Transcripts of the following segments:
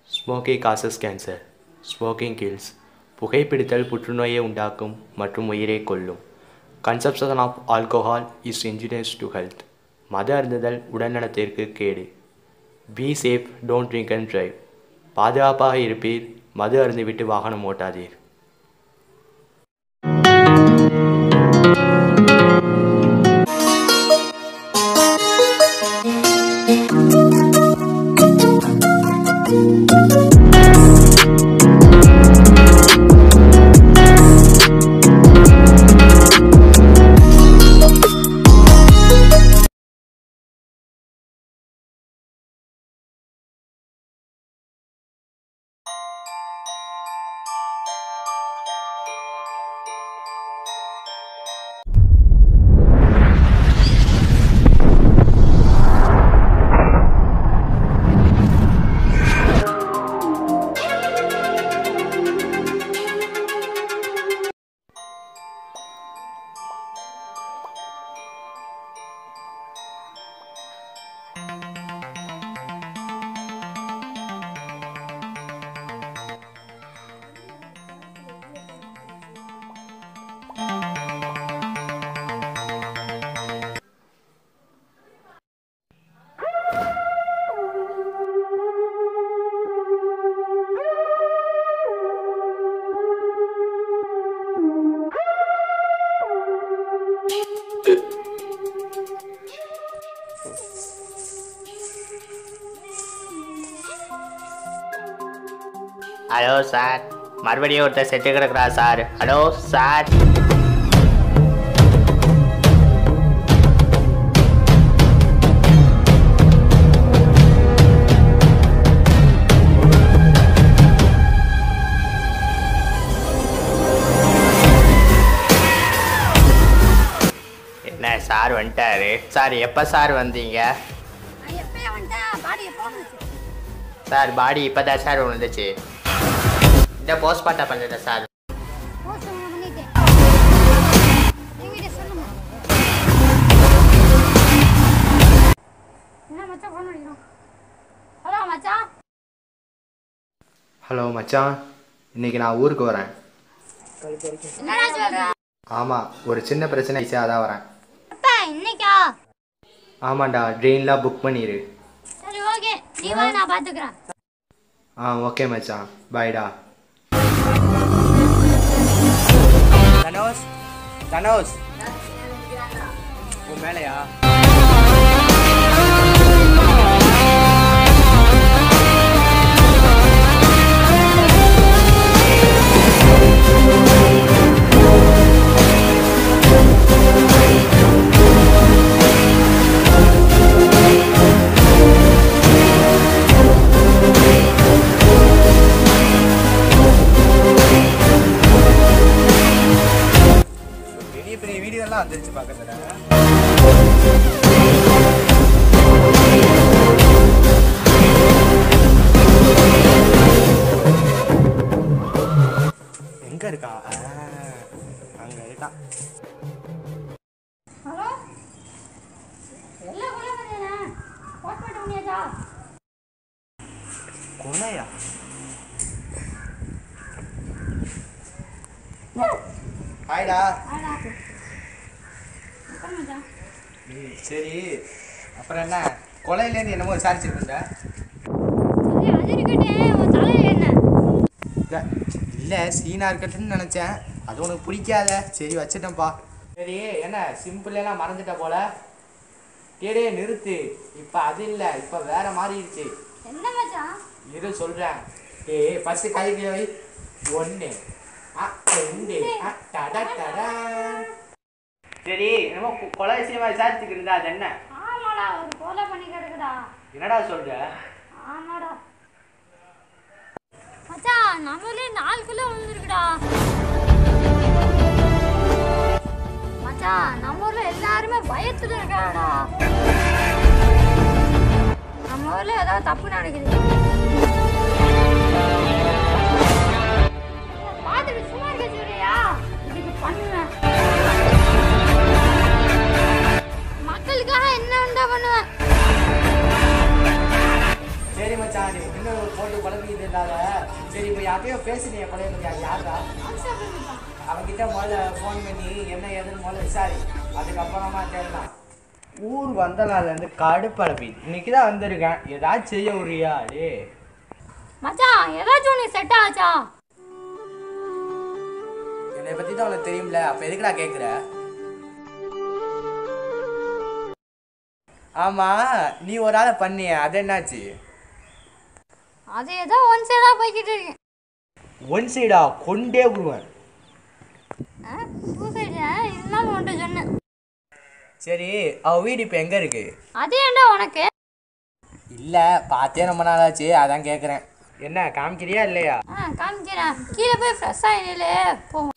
Smoky causes cancer smoking kills புகைப்பிடித்தல் புற்றுநோயை உண்டாக்கும் மற்றும் உயிரை கொல்லும் consumption of alcohol is injurious to health மது அருந்துதல் உடல்நலத்திற்கு கேடு be safe don't drink and drive பாதுகாப்பாக இருப்பீர் மது அருந்திவிட்டு வாகனம் ஓட்டாதீர் ஹலோ சார் மறுபடியும் ஒருத்தர் செத்து கிடக்குறா சார் ஹலோ சார் என்ன சார் வந்துட்டாரு சார் எப்போ சார் வந்தீங்க நான் எப்பயே வந்துட்டேன் பாடி எப்போ வந்துச்சு சார் பாடி இப்போ தான் சார் விழுந்துச்சு இந்த போஸ்ட்மார்ட்டம் பண்ணுறேன் சார் போஸ்ட் பண்ணிட்டேன் எங்கிட்ட சொல்லுங்க என்ன மச்சான் ஃபோன் பண்ணிக்கிறோம் ஹலோ மச்சான் ஹலோ மச்சான் இன்னைக்கு நான் ஊருக்கு வரேன் என்னடா சொல்ற ஆமாம் ஒரு சின்ன பிரச்சனை ஆயிடுச்சு அதான் வரேன் அப்பா இன்னைக்கா ஆமாண்டா ட்ரெயின்லாம் புக் பண்ணிடு சரி ஓகே நீ வா நான் பாத்துக்கிறேன் ஆ ஓகே மச்சான் பாய்டா தனோஸ் தனோஸ் உன் மேலையா பெரிய பெரிய வீடியோலாம் வந்துருச்சு பார்க்கறதுல எங்க இருக்கான் ஆ, அங்க இருக்கான் ஹலோ எல்லாம் கொலை பண்ணியா போஸ்ட் பண்ண முடியாதா கொலையா ஹாய்டா ஆடா உட்காரு மச்சான் ம், சரி அப்புறம் என்ன கொலையிலேருந்து என்னமோ விசாரிச்சுட்டு இருந்த சரி அது இருக்கட்டும் உன் தலையில என்ன இல்ல, இல்ல சீனா இருக்கட்டும்னு நினைச்சேன் அது உனக்கு பிடிக்காத சரி வச்சிட்டேன்ப்பா சரி என்ன சிம்பிள் எல்லாம் மறந்துட்ட போல டேடே நிறுத்து இப்ப அது இல்ல இப்ப வேற மாறிடுச்சு என்ன மச்சான் இரு சொல்றேன் ஏய் ஃபர்ஸ்ட் கை கீழ வை ஒன்னு ஆ, ரெண்டு ஆ, டட, டட. சரி என்னமோ கொ- கொலை விஷயமா விசாரிச்சுக்கிட்டு இருந்தா அது என்ன ஆமாடா ஒரு கொலை பண்ணி கிடக்குடா என்னடா சொல்ற ஆமாடா மச்சான் நம்மளே நாலு கிலோ விழுந்துருக்குடா மச்சான் நம்ம ஊர்ல எல்லாருமே பயத்துல இருக்காடா நம்ம ஊர்ல ஏதாவது தப்பு நடக்குது பார்த்துட்டு சும்மா இருக்க சொல்றியா இதுக்கு பண்ணுவேன் மக்களுக்காக என்ன வேண்டா பண்ணுவேன் சரி மச்சான் நீ ஒண்ணு வந்து போட்டு குழப்பிக்கிட்டு இருந்தாங்க சரி இப்போ யார்கிட்டயோ பேசுனீங்க பழைய பற்றி யாரா அவன்கிட்ட முதல்ல ஃபோன் பண்ணி என்ன ஏதுன்னு முதல்ல விசாரி அதுக்கப்புறமா தேடலாம் ஊர் வந்த நாள்லேருந்து கடுப்பழப்பி இன்னைக்கு தான் வந்திருக்கேன் ஏதாச்சும் செய்ய உரியா டே மச்சான் ஏதாச்சும் உனக்கு செட் ஆச்சா என்னை பற்றி தான் உனக்கு தெரியும்ல அப்போ எதுக்குடா கேட்குற ஆமாம் நீ ஒரு ஆளை பண்ணிய அது என்னாச்சு அது ஏதோ ஒன் சைடா போய்கிட்டு இருக்கேன் ஒன் சைடா கொண்டே விடுவேன் சூசைடு இருந்தாலும் உன்ட்ட சொன்னேன் சரி அவ வீடு இப்போ எங்கே இருக்கு அது ஏன்டா உனக்கு இல்லை பார்த்தே ரொம்ப நாளாச்சு அதான் கேட்குறேன் என்ன காமிக்கிறியா இல்லையா ஆ காமிக்கிறேன் கீழே போய் ஃப்ரெஷ்ஷாக நில்லு போவோம்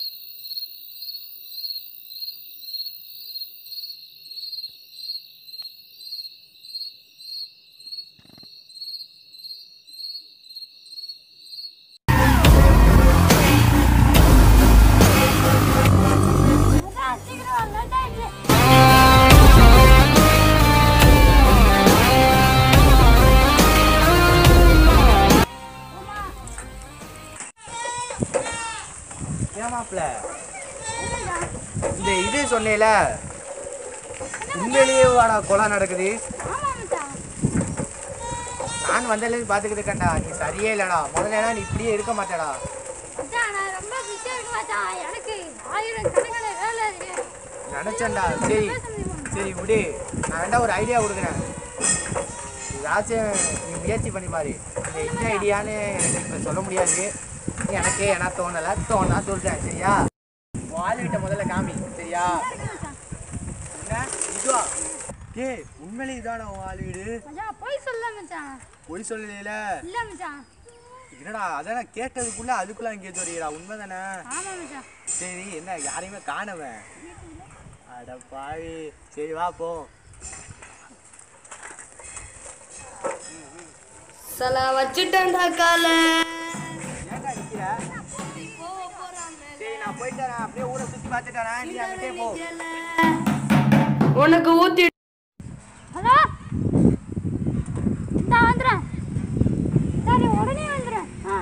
சீக்கிரம் லேட் ஆயிடுச்சு ஏமாப்ல இந்த இது சொன்னேல உண்மையிலேயே வாடா கொலை நடக்குது ஆமா மச்சான் நான் வந்ததுலேருந்து பார்த்துக்கிட்டு இருக்கேன்டா நீ சரியே இல்லைடா முதல்ல நீ இப்படியே இருக்க மாட்டேடா மச்சான் நான் ரொம்ப பிஸியாக இருக்கேன் மச்சான் எனக்கு ஆயிரம் கணக்கான வேலை இருக்கு நினச்சேன்டா சரி சரி விடு நான் வேண்டா ஒரு ஐடியா கொடுக்குறேன் ஏதாச்சும் நீ முயற்சி பண்ணி பாரு இது என்ன ஐடியான்னு எனக்கு இப்போ சொல்ல முடியாது எனக்கே ஏன்னா தோணலை தோணா சொல்லிட்டேன் சரியா உன் ஆளுகிட்ட முதல்ல காமி சரியா என்ன இதுவா ஏ உண்மையிலே இதானா உன் ஆள் வீடு மச்சான் போய் சொல்ல மச்சான் பொய் சொல்லல இல்ல மச்சான் என்னடா அதான் நான் கேட்டதுக்குள்ள அதுக்குள்ள அங்கே சொல்லிடா உண்மை தானே ஆமா மச்சான் சரி என்ன யாரையுமே காணவன் அட பாவி சரி வா போ சலா வச்சுட்டேன்டா கால ஏன்டா நிக்கிற சரி நான் போயிட்டு வரேன் அப்படியே ஊரை சுத்தி பார்த்துட்டு வரேன் நீ அங்கிட்டே போ உனக்கு ஊத்தி ஹலோ இந்த வந்துடுறேன் சரி உடனே வந்துடுறேன் ஆ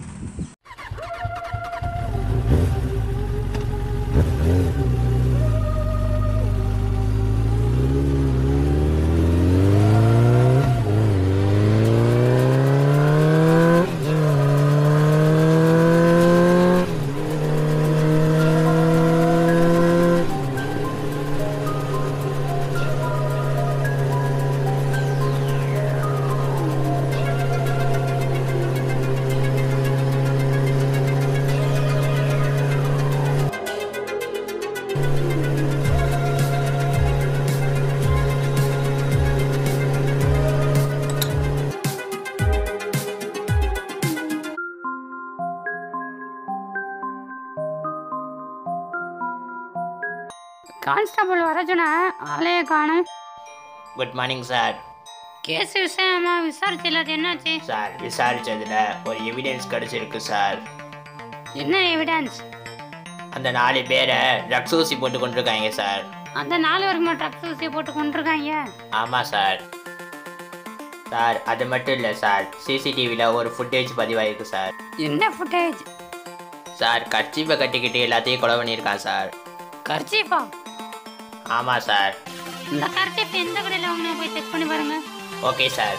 கான்ஸ்டபிள் வர சொன்ன ஆளைய காணும் குட் மார்னிங் சார் கேஸ் விஷயமா விசாரிச்சு இல்லாத என்னாச்சு சார் விசாரிச்சதுல ஒரு எவிடன்ஸ் கிடைச்சிருக்கு சார் என்ன எவிடன்ஸ் அந்த நாலு பேரை ட்ரக்ஸ் ஊசி போட்டு கொண்டிருக்காங்க சார் அந்த நாலு வருமா ட்ரக்ஸ் ஊசி போட்டு கொண்டிருக்காங்க ஆமாம் சார் சார் அது மட்டும் இல்லை சார் சிசிடிவியில் ஒரு ஃபுட்டேஜ் பதிவாயிருக்கு சார் என்ன ஃபுட்டேஜ் சார் கர்ச்சீப்பை கட்டிக்கிட்டு எல்லாத்தையும் கொலை பண்ணியிருக்கான் சார் கர்ச்சீஃபா ஆமாம் சார் இந்த கர்ச்சீஃப் எந்த கடையில் வாங்கினா போய் செக் பண்ணி பாருங்க ஓகே சார்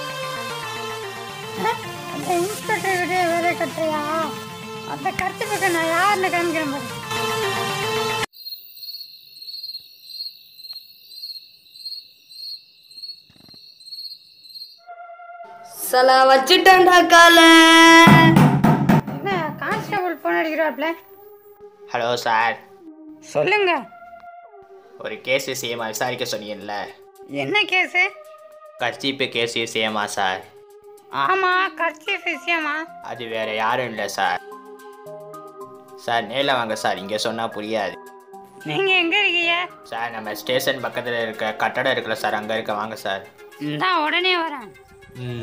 அந்த இன்ஸ்பெக்டர் கிட்டே வேலை கட்டுறியா அந்த கர்ச்சீஃபுக்கு நான் யாருன்னு காமிக்கிறேன் பாரு சலா வச்சுட்டேன்டா கால என்ன கான்ஸ்டபிள் ஃபோன் அடிக்கிறாப்ல ஹலோ சார் சொல்லுங்க ஒரு கேஸ் விஷயமா விசாரிக்க சொன்னீங்கல்ல என்ன கேஸு கர்ச்சீப்பு கேஸ் விஷயமா சார் ஆமா கர்ச்சீஃப் விஷயமா அது வேற யாரும் இல்லை சார் சார் நேரில் வாங்க சார் இங்கே சொன்னால் புரியாது நீங்க எங்க இருக்கீங்க சார் நம்ம ஸ்டேஷன் பக்கத்தில் இருக்க கட்டடம் இருக்குல்ல சார் அங்கே இருக்க வாங்க சார் இந்தா உடனே வரேன் ம்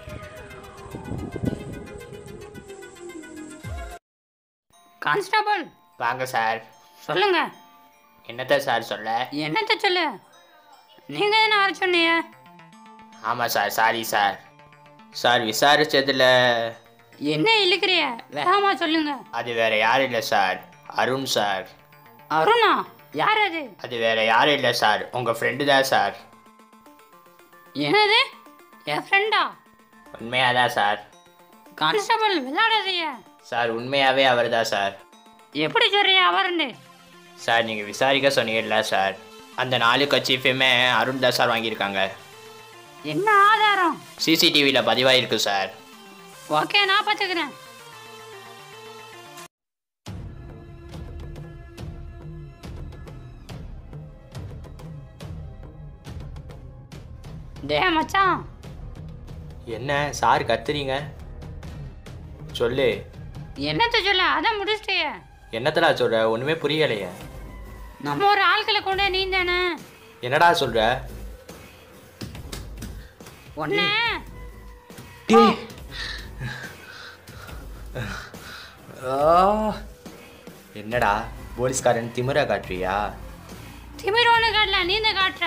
கான்ஸ்டபிள் வாங்க சார் சொல்லுங்க என்னத்த சார் சொல்ல என்னத்த சொல்லு நீங்க தானே வர சொன்னீங்க ஆமாம் சார் சாரி சார் சார் விசாரிச்சதுல என்ன இழுக்கிறிய வேகமா சொல்லுங்க அது வேற யாரும் இல்லை சார் அருண் சார் அருணா யார் அது அது வேற யாரும் இல்லை சார் உங்கள் ஃப்ரெண்டு தான் சார் என்னது என் ஃப்ரெண்டா உண்மையாக தான் சார் கான்ஸ்டபிள் விளையாடாதீங்க சார் உண்மையாகவே அவர் தான் சார் எப்படி சொல்றீங்க அவருன்னு சார் நீங்கள் விசாரிக்க சொன்னீங்கல்ல சார் அந்த நாலு கட்சிஃபுமே அருண் தான் சார் வாங்கியிருக்காங்க என்ன ஆதாரம் சிசிடிவியில் பதிவாயிருக்கு சார் ஓகே நான் பார்த்துக்கிறேன் டே மச்சான் என்ன சார் கத்துறீங்க சொல்லு என்னத்த சொல்ல அதான் முடிச்சிட்டியே என்னத்தடா சொல்ற ஒன்றுமே புரியலையே நம்ம ஒரு ஆட்களை கொண்டு நீ தானே என்னடா சொல்ற ஒன்னு என்னடா போலீஸ்காரன் திமிரா காட்டுறியா திமிர் ஒன்று காட்டல நீ தான் காட்டுற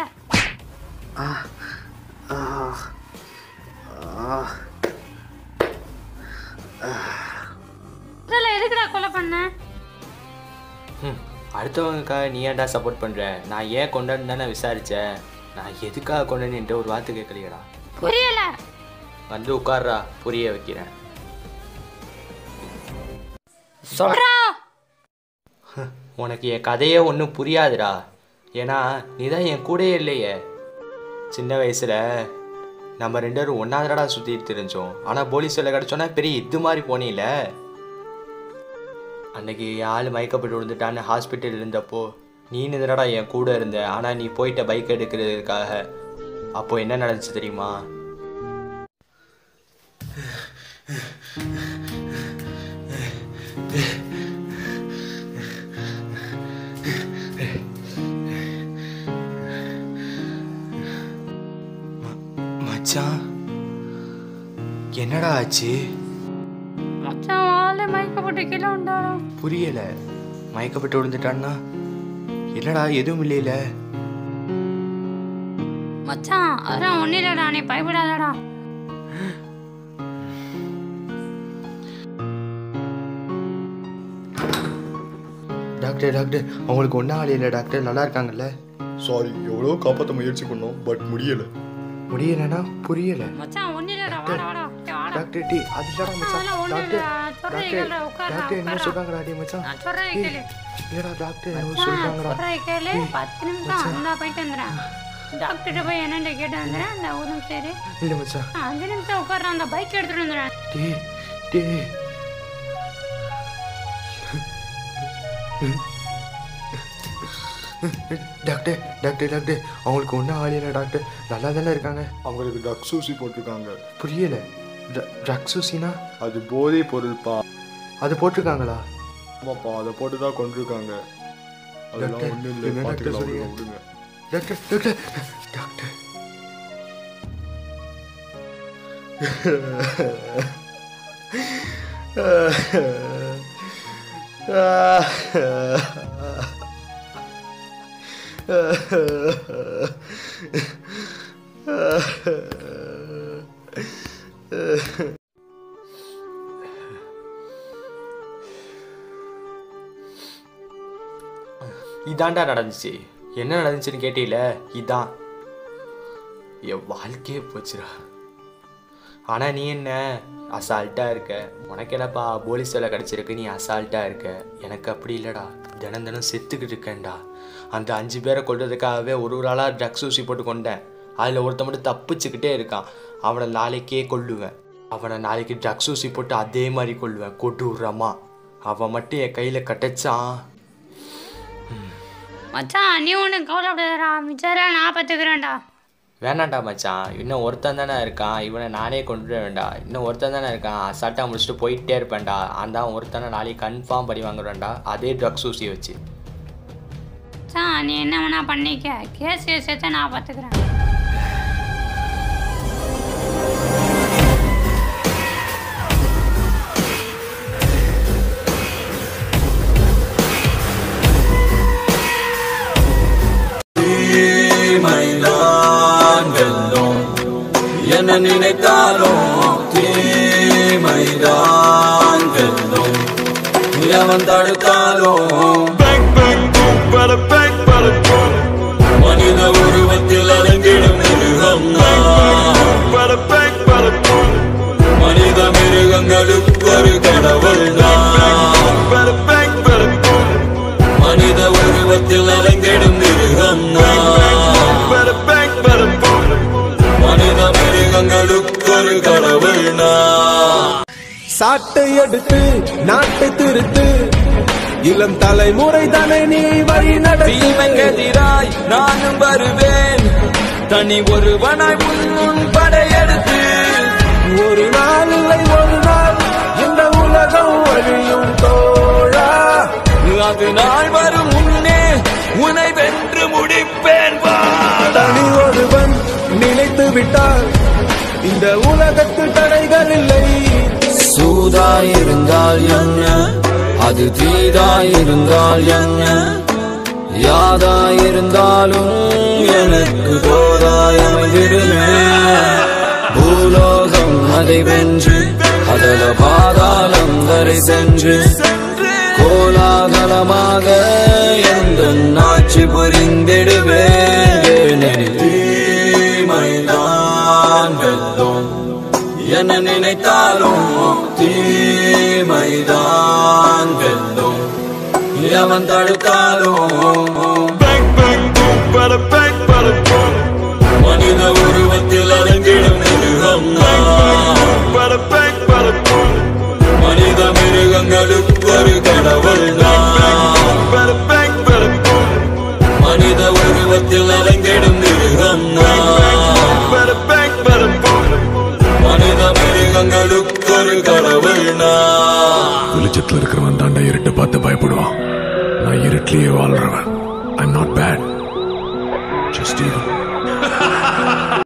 இதெல்லாம் எதுக்குடா கொலை பண்ண ம் அடுத்தவங்களுக்காக நீ ஏன்டா சப்போர்ட் பண்ற நான் ஏன் கொண்டாந்து தானே விசாரிச்சேன் நான் எதுக்காக கொண்டாந்து ஒரு வார்த்தை கேட்கலையடா புரியல வந்து உட்கார்றா புரிய வைக்கிறேன் சொல்றா உனக்கு என் கதையே ஒன்றும் புரியாதுடா ஏன்னா நீ தான் என் கூடயே இல்லையே சின்ன வயசில் நம்ம ரெண்டு பேரும் ஒன்றாவதுடா சுற்றிட்டு தெரிஞ்சோம் ஆனால் போலீஸ் வேலை கிடச்சோன்னா பெரிய இது மாதிரி போனீல அன்னைக்கு என் ஆள் மயக்கப்பட்டு விழுந்துட்டான்னு ஹாஸ்பிட்டல் இருந்தப்போ நீ நின்றடா என் கூட இருந்த ஆனால் நீ போயிட்ட பைக் எடுக்கிறதுக்காக அப்போ என்ன நடந்துச்சு தெரியுமா மச்சான் என்னடா ஆச்சு மச்சான் ஆளு மயக்கப்பட்டு கீழே உண்டாடா புரியல மயக்கப்பட்டு விழுந்துட்டான்னா என்னடா எதுவும் இல்லையில மச்சான் அதெல்லாம் ஒன்றும் இல்லைடா நீ பயப்படாதடா டாக்டர் டாக்டர் அவங்களுக்கு ஒன்றும் ஆலையில டாக்டர் நல்லா இருக்காங்கல்ல சாரி எவ்வளோ காப்பாற்ற முயற்சி பண்ணோம் பட் முடியலை முடியலனா புரியல மச்சான் ஒன்றும் இல்லைடா வாடா வாடா இங்க வாடா டாக்டர் டி அது இல்லடா மச்சான் அதெல்லாம் ஒண்ணும் டாக்டர் இல்லடா. சொல்றேன் டாக்டர் கேளுடா, உட்காருடா, டாக்டர் என்ன உட்காருடா. சொல்றாங்கடா டி மச்சான் நான் சொல்றேன் கேளு இல்லடா டாக்டர் என்ன மச்சான், சொல்றாங்கடா சொல்றேன் கேளு பத்து நிமிஷம் அந்த போயிட்டு வந்துடுறேன் டாக்டர்கிட்ட போய் என்னென்ன கேட்டு வந்துடுறேன் அந்த ஒரு நிமிஷம் இரு. இல்ல மச்சான் நான் அஞ்சு நிமிஷம் உட்காடுறேன் அந்த பைக் எடுத்துட்டு வந்துடுறேன் டி டி டாக்டர் டாக்டர் டாக்டர் அவங்களுக்கு ஒன்றும் ஆலையில டாக்டர் நல்லா தானே இருக்காங்க அவங்களுக்கு ட்ரக்ஸ் ஊசி போட்டிருக்காங்க புரியல ட்ரக்ஸ் ஊசினா அது போதை பொருள்ப்பா அது போட்டிருக்காங்களா ஆமாப்பா அதை போட்டு தான் கொண்டிருக்காங்க அதெல்லாம் டாக்டர், ஒன்றும் இல்லை என்ன டாக்டர் பார்த்துக்கலாம் சொல்றீங்க? விடுங்க டாக்டர் டாக்டர் டாக்டர் இதாண்டா நடந்துச்சு என்ன நடந்துச்சுன்னு கேட்டீல இதான் என் வாழ்க்கையே போச்சுடா ஆனால் நீ என்ன அசால்ட்டாக இருக்க உனக்கு என்னப்பா போலீஸ் வேலை கிடச்சிருக்கு நீ அசால்ட்டாக இருக்க எனக்கு அப்படி இல்லைடா தினம் தினம் செத்துக்கிட்டு இருக்கேன்டா அந்த அஞ்சு பேரை கொள்றதுக்காகவே ஒரு ஒரு ஆளாக ட்ரக்ஸ் ஊசி போட்டு கொண்டேன் அதில் ஒருத்த மட்டும் தப்பிச்சுக்கிட்டே இருக்கான் அவனை நாளைக்கே கொல்லுவேன் அவனை நாளைக்கு ட்ரக்ஸ் ஊசி போட்டு அதே மாதிரி கொல்லுவேன் கொடூரமா அவன் மட்டும் என் கையில் கட்டச்சான் மச்சான் நீ ஒன்றும் கவலைப்படாதடா மிச்சாரா நான் பார்த்துக்கிறேன்டா வேணாண்டா மச்சான் இன்னும் ஒருத்தன் தானே இருக்கான் இவனை நானே கொண்டு வேண்டாம் இன்னும் ஒருத்தன் தானே இருக்கான் அசால்ட்டாக முடிச்சுட்டு போயிட்டே இருப்பேன்டா அந்த ஒருத்தனை நாளைக்கு கன்ஃபார்ம் படி வாங்குறேன்டா அதே ட்ரக்ஸ் ஊசி வச்சு மச்சான் நீ என்ன வேணா பண்ணிக்க கேஸ் கேஸ் எடுத்து நான் பார்த்துக்கிறேன் தீமை நான் வெல்லும் என்ன நினைத்தாலும் தீமைதான் வெல்லும் எவன் தடுத்தாலும் மனித உருவத்தில் அடங்கிடும் மிருகம் மனித மிருகங்களுக்கு ஒரு கடவுள் மனித உருவத்தில் அடங்கிடும் மிருகம் மனித மிருகங்களுக்கு ஒரு கடவுள் சாட்டை எடுத்து நாட்டை திருத்து இளம் தலைமுறை தானே நீ வழி தீமைக்கெதிராய் நானும் வருவேன் தனி ஒருவனாய் உன் முன் படையெடுத்து ஒரு நாள் இல்லை ஒரு நாள் இந்த உலகம் வழியும் தோழா அது நாள் வரும் முன்னே உனை வென்று முடிப்பேன் வாடா தனி ஒருவன் நினைத்து விட்டால் இந்த உலகத்தில் தடைகள் இல்லை சூதாயிருந்தால் என்ன அது தீதாயிருந்தால் என்ன யாதாயிருந்தாலும் எனக்கு தோதாயமைவிடுமே பூலோகம் அதை வென்று அதல பாதாளம் வரை சென்று கோலாகலமாக எந்த ஆட்சி புரிந்திடுவேன் தீமைதான் வெல்லும் என்ன நினைத்தாலும் தீமைதான் வெல்லும் எவன் தடுத்தாலும் மனித உருவத்தில் அடங்கிடும் மிருகம் மனித மிருகங்களுக்கு ஒரு கடவுள் மனித உருவத்தில் அடங்கிடும் மிருகம் மனித மிருகங்களுக்கு ஒரு கடவுள் வெளிச்சத்துல இருக்கிறவன் தாண்டா இருட்டை பார்த்து பயப்படுவான் நான் இருட்டிலேயே வாழ்றவன் ஐம் நாட் பேட்